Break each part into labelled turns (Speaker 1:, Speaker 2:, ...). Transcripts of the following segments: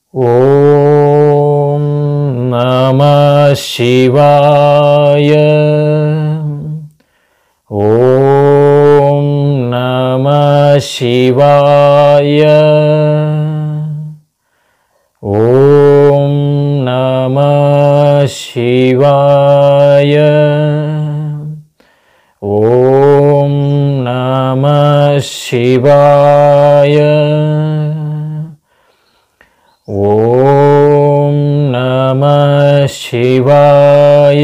Speaker 1: ॐ नमः शिवाय ॐ नमः शिवाय ॐ नमः शिवाय ॐ नमः शिवाय ಓಂ ನಮ ಶಿವಾಯ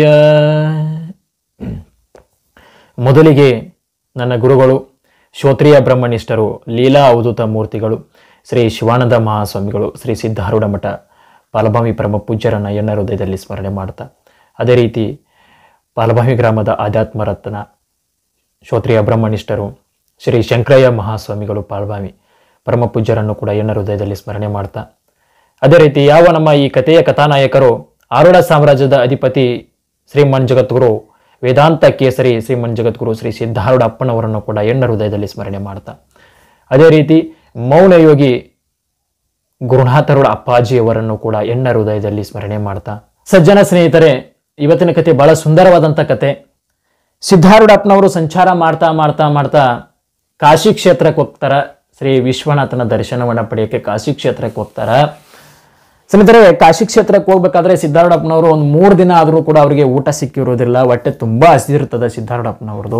Speaker 1: ಮೊದಲಿಗೆ ನನ್ನ ಗುರುಗಳು ಶ್ರೋತ್ರಿಯ ಬ್ರಹ್ಮನಿಷ್ಠರು ಲೀಲಾ ಅವಧೂತ ಮೂರ್ತಿಗಳು ಶ್ರೀ ಶಿವಾನಂದ ಮಹಾಸ್ವಾಮಿಗಳು ಶ್ರೀ ಸಿದ್ಧಾರೂಢ ಮಠ ಪಾಲಭಾವಿ ಪರಮ ಪೂಜ್ಯರನ್ನ ಎನ್ನ ಹೃದಯದಲ್ಲಿ ಸ್ಮರಣೆ ಮಾಡ್ತಾ ಅದೇ ರೀತಿ ಪಾಲಭಾವಿ ಗ್ರಾಮದ ಆಧ್ಯಾತ್ಮ ರತ್ನ ಶ್ರೋತ್ರಿಯ ಬ್ರಹ್ಮನಿಷ್ಠರು ಶ್ರೀ ಶಂಕರಯ್ಯ ಮಹಾಸ್ವಾಮಿಗಳು ಪಾಲ್ಭಾವಿ ಪರಮ ಪೂಜ್ಯರನ್ನು ಕೂಡ ಎನ್ನ ಹೃದಯದಲ್ಲಿ ಸ್ಮರಣೆ ಮಾಡ್ತಾ ಅದೇ ರೀತಿ ಯಾವ ನಮ್ಮ ಈ ಕಥೆಯ ಕಥಾನಾಯಕರು ಆರುಡ ಸಾಮ್ರಾಜ್ಯದ ಅಧಿಪತಿ ಶ್ರೀಮನ್ ಜಗದ್ಗುರು ವೇದಾಂತ ಕೇಸರಿ ಶ್ರೀಮನ್ ಜಗದ್ಗುರು ಶ್ರೀ ಸಿದ್ಧಾರೂಢ ಅಪ್ಪನವರನ್ನು ಕೂಡ ಎಣ್ಣ ಹೃದಯದಲ್ಲಿ ಸ್ಮರಣೆ ಮಾಡ್ತಾ ಅದೇ ರೀತಿ ಮೌನ ಯೋಗಿ ಗುರುನಾಥರುಡ ಅಪ್ಪಾಜಿಯವರನ್ನು ಕೂಡ ಎಣ್ಣ ಹೃದಯದಲ್ಲಿ ಸ್ಮರಣೆ ಮಾಡ್ತಾ ಸಜ್ಜನ ಸ್ನೇಹಿತರೆ ಇವತ್ತಿನ ಕತೆ ಬಹಳ ಸುಂದರವಾದಂಥ ಕತೆ ಸಿದ್ಧಾರೂಢಪ್ಪನವರು ಸಂಚಾರ ಮಾಡ್ತಾ ಮಾಡ್ತಾ ಮಾಡ್ತಾ ಕಾಶಿ ಕ್ಷೇತ್ರಕ್ಕೆ ಹೋಗ್ತಾರ ಶ್ರೀ ವಿಶ್ವನಾಥನ ದರ್ಶನವನ್ನ ಪಡೆಯೋಕ್ಕೆ ಕಾಶಿ ಕ್ಷೇತ್ರಕ್ಕೆ ಹೋಗ್ತಾರ ಸ್ನೇಹಿತರೆ ಕಾಶಿ ಕ್ಷೇತ್ರಕ್ಕೆ ಹೋಗ್ಬೇಕಾದ್ರೆ ಸಿದ್ಧಾರೂಢಪ್ಪನವರು ಒಂದು ಮೂರು ದಿನ ಆದರೂ ಕೂಡ ಅವರಿಗೆ ಊಟ ಸಿಕ್ಕಿರೋದಿಲ್ಲ ಹೊಟ್ಟೆ ತುಂಬಾ ಹಸಿದಿರ್ತದೆ ಸಿದ್ಧಾರೂಢಪ್ಪನವ್ರದ್ದು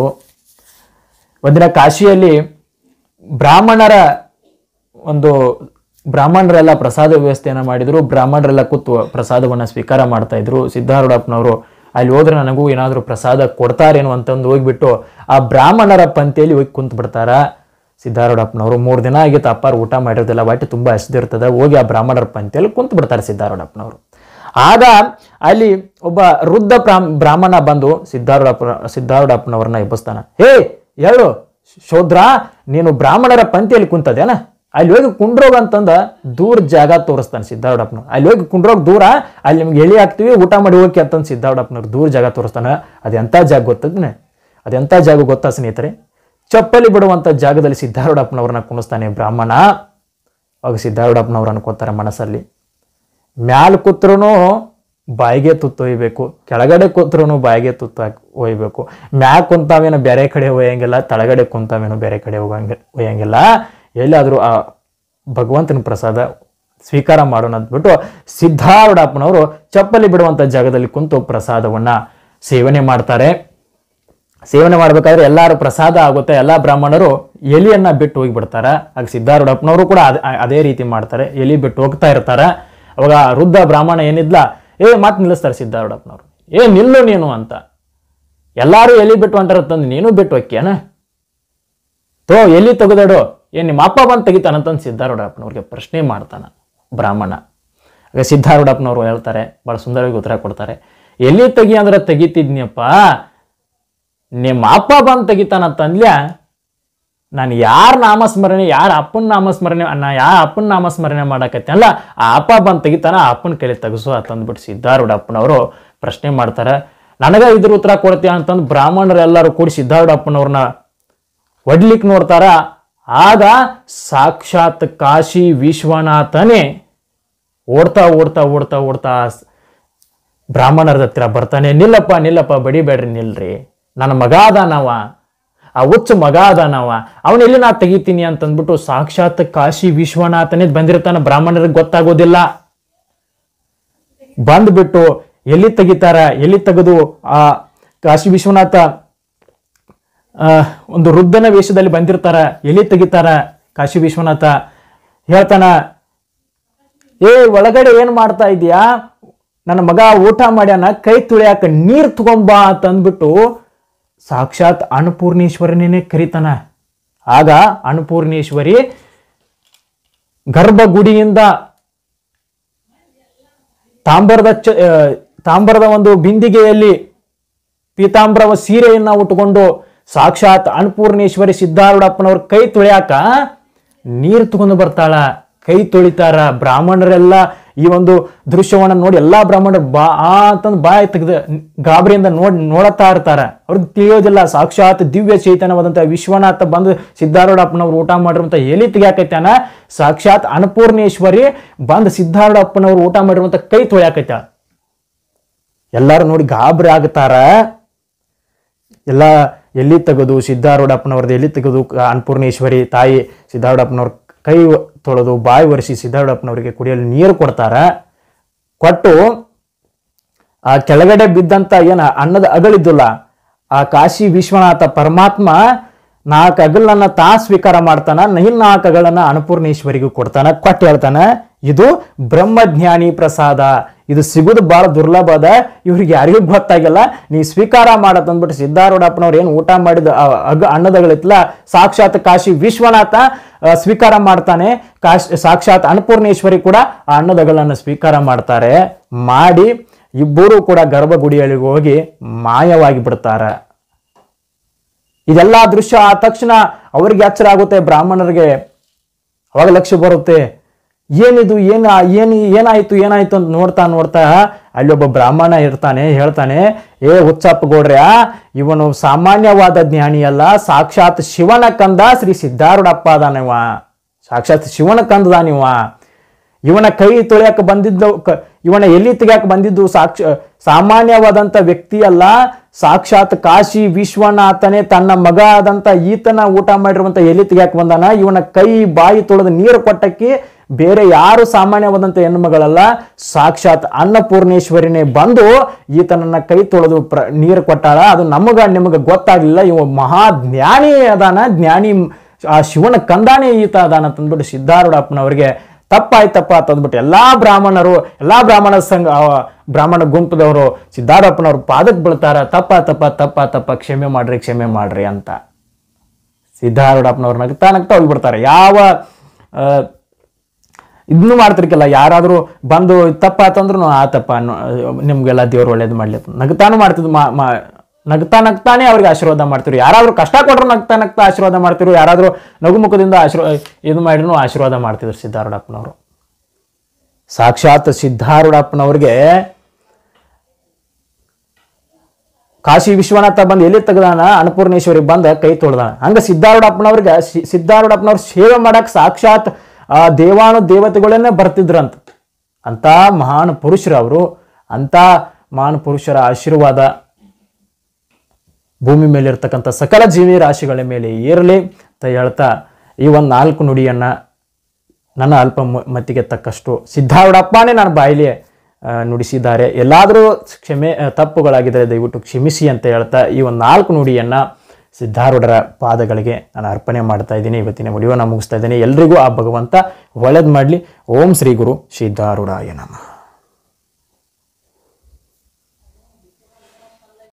Speaker 1: ಒಂದಿನ ಕಾಶಿಯಲ್ಲಿ ಬ್ರಾಹ್ಮಣರ ಒಂದು ಬ್ರಾಹ್ಮಣರೆಲ್ಲ ಪ್ರಸಾದ ವ್ಯವಸ್ಥೆಯನ್ನು ಮಾಡಿದ್ರು ಬ್ರಾಹ್ಮಣರೆಲ್ಲ ಕೂತು ಪ್ರಸಾದವನ್ನು ಸ್ವೀಕಾರ ಮಾಡ್ತಾ ಇದ್ರು ಸಿದ್ಧಾರೂಢಪ್ಪನವರು ಅಲ್ಲಿ ಹೋದ್ರೆ ನನಗೂ ಏನಾದರೂ ಪ್ರಸಾದ ಕೊಡ್ತಾರೇನೋ ಅಂತಂದು ಹೋಗ್ಬಿಟ್ಟು ಆ ಬ್ರಾಹ್ಮಣರ ಪಂಕ್ತಿಯಲ್ಲಿ ಹೋಗಿ ಕುಂತ್ ಬಿಡ್ತಾರ ಸಿದ್ಧಾರೂಢಪ್ಪನವರು ಮೂರು ದಿನ ಆಗಿತ್ತು ಅಪ್ಪಾರು ಊಟ ಮಾಡಿರೋದಿಲ್ಲ ಹೊಟ್ಟೆ ತುಂಬ ಹಸಿದಿರ್ತದೆ ಹೋಗಿ ಆ ಬ್ರಾಹ್ಮಣರ ಪಂಕ್ತಿಯಲ್ಲಿ ಕುಂತ್ ಬಿಡ್ತಾರೆ ಸಿದ್ಧಾರೂಢಪ್ಪನವರು ಆಗ ಅಲ್ಲಿ ಒಬ್ಬ ವೃದ್ಧ ಬ್ರಾಹ್ಮ ಬ್ರಾಹ್ಮಣ ಬಂದು ಸಿದ್ಧಾರೂಢಪ್ಪ ಸಿದ್ಧಾರೂಢಪ್ಪನವ್ರನ್ನ ಎಬ್ಬಿಸ್ತಾನ ಹೇ ಹೇಳು ಶೋದ್ರ ನೀನು ಬ್ರಾಹ್ಮಣರ ಪಂಕ್ತಿಯಲ್ಲಿ ಕುಂತದೇನ ಅಲ್ಲಿ ಹೋಗಿ ಕುಂಡ್ರೋಗ ಅಂತಂದ ದೂರ ಜಾಗ ತೋರಿಸ್ತಾನೆ ಸಿದ್ಧಾರೂಢಪ್ಪನವ್ರು ಅಲ್ಲಿ ಹೋಗಿ ಕುಂಡ್ರೋಗ್ ದೂರ ಅಲ್ಲಿ ನಿಮ್ಗೆ ಎಳಿ ಹಾಕ್ತೀವಿ ಊಟ ಮಾಡಿ ಹೋಗಿ ಅಂತಂದು ಸಿದ್ಧಾರೂಢಪ್ಪನವ್ರು ದೂರ ಜಾಗ ತೋರಿಸ್ತಾನೆ ಅದೆಂಥ ಜಾಗ ಗೊತ್ತದ್ನೆ ಅದೆಂಥ ಜಾಗ ಗೊತ್ತಾ ಸ್ನೇಹಿತರೆ ಚಪ್ಪಲಿ ಬಿಡುವಂಥ ಜಾಗದಲ್ಲಿ ಸಿದ್ಧಾರೂಢಪ್ಪನವ್ರನ್ನ ಕುಣಿಸ್ತಾನೆ ಬ್ರಾಹ್ಮಣ ಅವಾಗ ಸಿದ್ಧಾರೂಢಪ್ಪನವ್ರು ಅನ್ಕೋತಾರೆ ಮನಸ್ಸಲ್ಲಿ ಮ್ಯಾಲ್ ಕೂತ್ರೂ ಬಾಯಿಗೆ ತುತ್ತು ಒಯ್ಬೇಕು ಕೆಳಗಡೆ ಕೂತ್ರೂ ಬಾಯಿಗೆ ತುತ್ತು ಹಾಕಿ ಒಯ್ಬೇಕು ಮ್ಯಾಗ ಕುಂತಾವೇನೋ ಬೇರೆ ಕಡೆ ಒಯ್ಯಂಗಿಲ್ಲ ತಳಗಡೆ ಕುಂತಾವೇನೋ ಬೇರೆ ಕಡೆ ಹೋಗಂಗ ಒಯ್ಯಂಗಿಲ್ಲ ಎಲ್ಲಾದರೂ ಆ ಭಗವಂತನ ಪ್ರಸಾದ ಸ್ವೀಕಾರ ಮಾಡೋಣ ಅಂದ್ಬಿಟ್ಟು ಸಿದ್ಧಾರೂಢಪ್ಪನವರು ಚಪ್ಪಲಿ ಬಿಡುವಂಥ ಜಾಗದಲ್ಲಿ ಕುಂತು ಪ್ರಸಾದವನ್ನ ಸೇವನೆ ಮಾಡ್ತಾರೆ ಸೇವನೆ ಮಾಡ್ಬೇಕಾದ್ರೆ ಎಲ್ಲರೂ ಪ್ರಸಾದ ಆಗುತ್ತೆ ಎಲ್ಲ ಬ್ರಾಹ್ಮಣರು ಎಲಿಯನ್ನ ಬಿಟ್ಟು ಹೋಗಿಬಿಡ್ತಾರೆ ಆಗ ಸಿದ್ಧಾರೂಢಪ್ಪನವರು ಕೂಡ ಅದ್- ಅದೇ ರೀತಿ ಮಾಡ್ತಾರೆ ಎಲಿ ಬಿಟ್ಟು ಹೋಗ್ತಾ ಇರ್ತಾರೆ ಅವಾಗ ಆ ವೃದ್ಧ ಬ್ರಾಹ್ಮಣ ಏನಿದ್ಲ ಏ ಮಾತು ನಿಲ್ಲಿಸ್ತಾರೆ ಸಿದ್ಧಾರೂಢಪ್ಪನವರು ಏ ನಿಲ್ಲು ನೀನು ಅಂತ ಎಲ್ಲಾರು ಎಲಿ ಬಿಟ್ಟು ಹೊಂಟಾರ ತಂದು ನೀನು ಬಿಟ್ಟು ಹೋಗ್ಯಾನ ತೋ ಎಲ್ಲಿ ತೆಗೆದಾಡು ಏನ್ ನಿಮ್ಮ ಅಪ್ಪ ಬಂದು ತೆಗಿತಾನಂತಂದು ಸಿದ್ಧಾರೂಢಪ್ಪನವ್ರಿಗೆ ಪ್ರಶ್ನೆ ಮಾಡ್ತಾನ ಬ್ರಾಹ್ಮಣ ಆಗ ಸಿದ್ಧಾರೂಢಪ್ಪನವರು ಹೇಳ್ತಾರೆ ಬಹಳ ಸುಂದರವಾಗಿ ಉತ್ತರ ಕೊಡ್ತಾರೆ ಎಲ್ಲಿ ತೆಗಿ ಅಂದ್ರೆ ತೆಗಿತಿದ್ನಿಯಪ್ಪ ನಿಮ್ಮ ಅಪ್ಪ ಬಂದು ತೆಗಿತಾನಂತಂದ್ಲ್ಯಾ ನಾನು ಯಾರ ನಾಮಸ್ಮರಣೆ ಯಾರ ಅಪ್ಪನ ನಾಮಸ್ಮರಣೆ ನಾ ಯಾರ ಅಪ್ಪನ ನಾಮಸ್ಮರಣೆ ಮಾಡಕತ್ತಲ್ಲ ಆ ಅಪ್ಪ ಬಂದು ತೆಗಿತಾನ ಆ ಅಪ್ಪನ ಕೈಲಿ ತೆಗಿಸು ಅಂತಂದ್ಬಿಟ್ಟು ಸಿದ್ಧಾರೂಢಪ್ಪನವರು ಪ್ರಶ್ನೆ ಮಾಡ್ತಾರೆ ನನಗ ಇದ್ರ ಉತ್ತರ ಕೊಡ್ತೀಯ ಅಂತಂದು ಬ್ರಾಹ್ಮಣರೆಲ್ಲರೂ ಕೂಡಿ ಸಿದ್ಧಾರೂಢಪ್ಪನವ್ರನ್ನ ಒಡ್ಲಿಕ್ಕೆ ನೋಡ್ತಾರ ಆಗ ಸಾಕ್ಷಾತ್ ಕಾಶಿ ವಿಶ್ವನಾಥನೇ ಓಡ್ತಾ ಓಡ್ತಾ ಓಡ್ತಾ ಓಡ್ತಾ ಸ್- ಬ್ರಾಹ್ಮಣರ ಹತ್ರ ಬರ್ತಾನೆ ನಿಲ್ಲಪ್ಪ ನಿಲ್ಲಪ್ಪ ಬಡಿಬೇಡ್ರಿ ನಿಲ್ರಿ ನನ್ನ ಮಗ ಅದಾನವ ಆ ಹುಚ್ಚು ಮಗ ಅದಾನವ ಅವನೆಲ್ಲಿ ನಾ ತೆಗಿತೀನಿ ಅಂತಂದ್ಬಿಟ್ಟು ಸಾಕ್ಷಾತ್ ಕಾಶಿ ವಿಶ್ವನಾಥನೇ ಬಂದಿರ್ತಾನ ಬ್ರಾಹ್ಮಣರಿಗೆ ಗೊತ್ತಾಗೋದಿಲ್ಲ ಬಂದ್ಬಿಟ್ಟು ಎಲ್ಲಿ ತೆಗಿತಾರ ಎಲ್ಲಿ ತೆಗೆದು ಆ ಕಾಶಿ ವಿಶ್ವನಾಥ ಆ, ಒಂದು ವೃದ್ಧನ ವೇಷದಲ್ಲಿ ಬಂದಿರ್ತಾರ ಎಲ್ಲಿ ತೆಗಿತಾರ ಕಾಶಿ ವಿಶ್ವನಾಥ ಹೇಳ್ತಾನ ಏ ಒಳಗಡೆ ಏನ್ ಮಾಡ್ತಾ ಇದೀಯಾ ನನ್ನ ಮಗ ಊಟ ಮಾಡ್ಯಾನ ಕೈ ತುಳಿಯಾಕ ನೀರ್ ತಗೊಂಬಾ ಅಂತ ಅಂದ್ಬಿಟ್ಟು ಸಾಕ್ಷಾತ್ ಅನ್ನಪೂರ್ಣೇಶ್ವರನೇ ಕರಿತಾನ ಆಗ ಅನ್ನಪೂರ್ಣೇಶ್ವರಿ ಗರ್ಭಗುಡಿಯಿಂದ ತಾಂಬರದ ಚ ಆ, ತಾಂಬರದ ಒಂದು ಬಿಂದಿಗೆಯಲ್ಲಿ ಪೀತಾಂಬರವ ಸೀರೆಯನ್ನ ಉಟ್ಕೊಂಡು ಸಾಕ್ಷಾತ್ ಅನ್ನಪೂರ್ಣೇಶ್ವರಿ ಸಿದ್ಧಾರೂಢಪ್ಪನವ್ರ ಕೈ ತುಳಿಯಾಕ ನೀರು ತಗೊಂಡು ಬರ್ತಾಳ ಕೈ ತೊಳಿತಾರ ಬ್ರಾಹ್ಮಣರೆಲ್ಲ ಈ ಒಂದು ದೃಶ್ಯವನ್ನು ನೋಡಿ ಎಲ್ಲಾ ಬ್ರಾಹ್ಮಣರು ಬಾ ಆ ಅಂತಂದು ಬಾಯಿ ತೆಗೆದು ಗಾಬರಿಯಿಂದ ನೋಡ್ ನೋಡುತ್ತಾ ಇರ್ತಾರ ಅವ್ರಿಗೆ ತಿಳಿಯೋದಿಲ್ಲ ಸಾಕ್ಷಾತ್ ದಿವ್ಯ ಚೈತನ್ಯವಾದಂಥ ವಿಶ್ವನಾಥ ಬಂದು ಸಿದ್ಧಾರೂಢಪ್ಪನವ್ರು ಊಟ ಮಾಡಿರುವಂಥ ಎಲಿ ತೆಗಿಯಾಕೈತಾನ ಸಾಕ್ಷಾತ್ ಅನ್ನಪೂರ್ಣೇಶ್ವರಿ ಬಂದು ಸಿದ್ಧಾರೂಢಪ್ಪನವ್ರು ಊಟ ಮಾಡಿರುವಂಥ ಕೈ ತೊಳ್ಯಾಕೈತ ಎಲ್ಲರೂ ನೋಡಿ ಗಾಬರಿ ಆಗ್ತಾರ ಎಲ್ಲ ಎಲ್ಲಿ ತೆಗೆದು ಸಿದ್ಧಾರೂಢಪ್ಪನವ್ರದ್ದು ಎಲ್ಲಿ ತೆಗೆದು ಕ- ಅನ್ನಪೂರ್ಣೇಶ್ವರಿ ತಾಯಿ ಸಿದ್ಧಾರೂಢಪ್ಪನವ್ರ ಕೈ ತೊಳೆದು ಬಾಯಿ ಒರೆಸಿ ಸಿದ್ಧಾರೂಢಪ್ಪನವರಿಗೆ ಕುಡಿಯಲು ನೀರು ಕೊಡ್ತಾರ ಕೊಟ್ಟು ಆ ಕೆಳಗಡೆ ಬಿದ್ದಂತ ಏನ ಅನ್ನದ ಅಗಳಿದ್ದಿಲ್ಲ ಆ ಕಾಶಿ ವಿಶ್ವನಾಥ ಪರಮಾತ್ಮ ನಾಲ್ಕು ಅಗಲನ್ನ ತಾ ಸ್ವೀಕಾರ ಮಾಡ್ತಾನ ಇನ್ನು ನಾಲ್ಕು ಅಗಳನ್ನ ಅನ್ನಪೂರ್ಣೇಶ್ವರಿಗೂ ಕೊಡ್ತಾನ ಕೊಟ್ಟು ಹೇಳ್ತಾನ ಇದು ಬ್ರಹ್ಮಜ್ಞಾನಿ ಪ್ರಸಾದ ಇದು ಸಿಗುದು ಬಹಳ ದುರ್ಲಭ ಅದ ಇವ್ರಿಗೆ ಯಾರಿಗೂ ಗೊತ್ತಾಗಿಲ್ಲ ನೀ ಸ್ವೀಕಾರ ಮಾಡತ್ ಅಂದ್ಬಿಟ್ಟು ಸಿದ್ಧಾರೂಢಪ್ಪನವ್ರು ಏನು ಊಟ ಮಾಡಿದ ಆ ಅಗ ಅನ್ನದಗಳಿತ್ತಲ್ಲ ಸಾಕ್ಷಾತ್ ಕಾಶಿ ವಿಶ್ವನಾಥ ಆ, ಸ್ವೀಕಾರ ಮಾಡ್ತಾನೆ ಕಾಶ್ ಸಾಕ್ಷಾತ್ ಅನ್ನಪೂರ್ಣೇಶ್ವರಿ ಕೂಡ ಆ ಅನ್ನದಗಳನ್ನು ಸ್ವೀಕಾರ ಮಾಡ್ತಾರೆ ಮಾಡಿ ಇಬ್ಬರು ಕೂಡ ಗರ್ಭಗುಡಿಯಲ್ಲಿ ಹೋಗಿ ಮಾಯವಾಗಿ ಬಿಡ್ತಾರೆ ಇದೆಲ್ಲ ದೃಶ್ಯ ಆ ತಕ್ಷಣ ಅವರಿಗೆ ಎಚ್ಚರ ಆಗುತ್ತೆ ಬ್ರಾಹ್ಮಣರಿಗೆ ಅವಾಗ ಲಕ್ಷ್ಯ ಬರುತ್ತೆ ಏನಿದು ಏನ ಏನು ಏನಾಯ್ತು ಏನಾಯ್ತು ಅಂತ ನೋಡ್ತಾ ನೋಡ್ತಾ ಅಲ್ಲೊಬ್ಬ ಬ್ರಾಹ್ಮಣ ಇರ್ತಾನೆ ಹೇಳ್ತಾನೆ ಏ ಹುಚ್ಚಪ್ಪ ಗೌಡ್ರ್ಯ ಇವನು ಸಾಮಾನ್ಯವಾದ ಜ್ಞಾನಿ ಅಲ್ಲ ಸಾಕ್ಷಾತ್ ಶಿವನ ಕಂದ ಶ್ರೀ ಸಿದ್ಧಾರೂಢಪ್ಪ ಅದಾನಿವ ಸಾಕ್ಷಾತ್ ಶಿವನ ಕಂದದಾನಿವ ಇವನ ಕೈ ತೊಳೆಯಕ್ಕೆ ಬಂದಿದ್ದು ಕ- ಇವನ ಎಲ್ಲಿ ತೆಗಿಯಕ್ಕೆ ಬಂದಿದ್ದು ಸಾಕ್ಷ ಸಾಮಾನ್ಯವಾದಂಥ ವ್ಯಕ್ತಿ ಅಲ್ಲ ಸಾಕ್ಷಾತ್ ಕಾಶಿ ವಿಶ್ವನಾಥನೇ ತನ್ನ ಮಗ ಆದಂಥ ಈತನ ಊಟ ಮಾಡಿರುವಂಥ ಎಲ್ಲಿ ತೆಗಿಯಕ್ಕೆ ಬಂದಾನ ಇವನ ಕೈ ಬಾಯಿ ತೊಳೆದು ನೀರು ಕೊಟ್ಟಕ್ಕೆ ಬೇರೆ ಯಾರು ಸಾಮಾನ್ಯವಾದಂಥ ಹೆಣ್ಣುಮಗಳಲ್ಲ ಸಾಕ್ಷಾತ್ ಅನ್ನಪೂರ್ಣೇಶ್ವರಿನೇ ಬಂದು ಈತನನ್ನ ಕೈ ತೊಳೆದು ಪ್ರ ನೀರು ಕೊಟ್ಟಾಳ ಅದು ನಮಗ ನಿಮಗೆ ಗೊತ್ತಾಗ್ಲಿಲ್ಲ ಇವ ಮಹಾ ಜ್ಞಾನಿ ಅದಾನ ಜ್ಞಾನಿ ಆ ಶಿವನ ಕಂದಾನೇ ಈತ ಅದಾನ ಅಂತಂದ್ಬಿಟ್ಟು ಸಿದ್ಧಾರೂಢಪ್ಪನವರಿಗೆ ತಪ್ಪಾಯ್ತಪ್ಪ ಅಂತಂದ್ಬಿಟ್ಟು ಎಲ್ಲಾ ಬ್ರಾಹ್ಮಣರು ಎಲ್ಲಾ ಬ್ರಾಹ್ಮಣ ಸಂಘ ಆ, ಬ್ರಾಹ್ಮಣ ಗುಂಪದವರು ಸಿದ್ಧಾರೂಢಪ್ಪನವ್ರ ಪಾದಕ್ಕೆ ಬೀಳ್ತಾರ ತಪ್ಪ ತಪ್ಪ ತಪ್ಪ ತಪ್ಪ ಕ್ಷಮೆ ಮಾಡ್ರಿ ಕ್ಷಮೆ ಮಾಡ್ರಿ ಅಂತ ಸಿದ್ಧಾರೂಢಪ್ಪನವ್ರು ನಗ್ತಾ ನಗ್ತಾ ಹೋಗ್ಬಿಡ್ತಾರೆ ಯಾವ ಆ, ಇದನ್ನು ಮಾಡ್ತಿರ್ಕಿಲ್ಲ ಯಾರಾದರೂ ಬಂದು ತಪ್ಪಾತಂದ್ರು ಆ ತಪ್ಪ ಅನ್ನೋ- ನಿಮ್ಗೆಲ್ಲ ದೇವ್ರು ಒಳ್ಳೇದು ಮಾಡ್ಲಿ ಅಂತ. ನಗ್ತಾನು ಮಾಡ್ತಿದ್ರು ಮಾ ಮಾ ನಗ್ತಾ ನಗ್ತಾನೆ ಅವ್ರಿಗೆ ಆಶೀರ್ವಾದ ಮಾಡ್ತಿರು ಯಾರಾದ್ರೂ ಕಷ್ಟ ಕೊಟ್ಟರು ನಗ್ತಾ ನಗ್ತಾ ಆಶೀರ್ವಾದ ಮಾಡ್ತಿರು ಯಾರಾದರೂ ನಗುಮುಖದಿಂದ ಆಶೀರ್ವಾದ ಇದು ಮಾಡಿದ್ರು ಆಶೀರ್ವಾದ ಮಾಡ್ತಿದ್ರು ಸಿದ್ಧಾರೂಢಪ್ಪನವರು ಸಾಕ್ಷಾತ್ ಸಿದ್ಧಾರೂಢಪ್ಪನವ್ರಿಗೆ ಕಾಶಿ ವಿಶ್ವನಾಥ ಬಂದು ಎಲ್ಲಿ ತೆಗ್ದಾನ ಅನ್ನಪೂರ್ಣೇಶ್ವರಿ ಬಂದ ಕೈ ತೊಳ್ದಾನ ಹಂಗ ಸಿದ್ಧಾರೂಢಪ್ಪನವ್ರಿಗೆ ಸಿ- ಸಿದ್ಧಾರೂಢಪ್ಪನವ್ರ ಸೇವೆ ಮಾಡಕ್ ಸಾಕ್ಷಾತ್ ಆ ದೇವಾನು ದೇವತೆಗಳನ್ನೇ ಬರ್ತಿದ್ರಂತ ಅಂತ ಮಹಾನ್ ಪುರುಷರು ಅವರು ಅಂತ ಮಹಾನ್ ಪುರುಷರ ಆಶೀರ್ವಾದ ಭೂಮಿ ಮೇಲೆ ಇರ್ತಕ್ಕಂಥ ಸಕಲ ಜೀವಿ ರಾಶಿಗಳ ಮೇಲೆ ಇರಲಿ ಅಂತ ಹೇಳ್ತಾ ಈ ಒಂದು ನಾಲ್ಕು ನುಡಿಯನ್ನ ನನ್ನ ಅಲ್ಪ ಮ- ಮತಿಗೆ ತಕ್ಕಷ್ಟು ಸಿದ್ಧಾರೂಢಪ್ಪನೇ ನನ್ನ ಬಾಯಿಲಿ ಆ, ನುಡಿಸಿದ್ದಾರೆ ಎಲ್ಲಾದರೂ ಕ್ಷಮೆ ಆ, ತಪ್ಪುಗಳಾಗಿದ್ದರೆ ದಯವಿಟ್ಟು ಕ್ಷಮಿಸಿ ಅಂತ ಹೇಳ್ತಾ ಈ ಒಂದು ನಾಲ್ಕು ನುಡಿಯನ್ನ ಸಿದ್ಧಾರೂಢರ ಪಾದಗಳಿಗೆ ನಾನು ಅರ್ಪಣೆ ಮಾಡ್ತಾ ಇದ್ದೀನಿ ಇವತ್ತಿನ ವಿಡಿಯೋನ ಮುಗಿಸ್ತಾ ಇದ್ದೀನಿ ಎಲ್ರಿಗೂ ಆ ಭಗವಂತ ಒಳ್ಳೇದು ಮಾಡಲಿ ಓಂ ಶ್ರೀ ಗುರು ಸಿದ್ಧಾರೂಢಾಯ ನಮಃ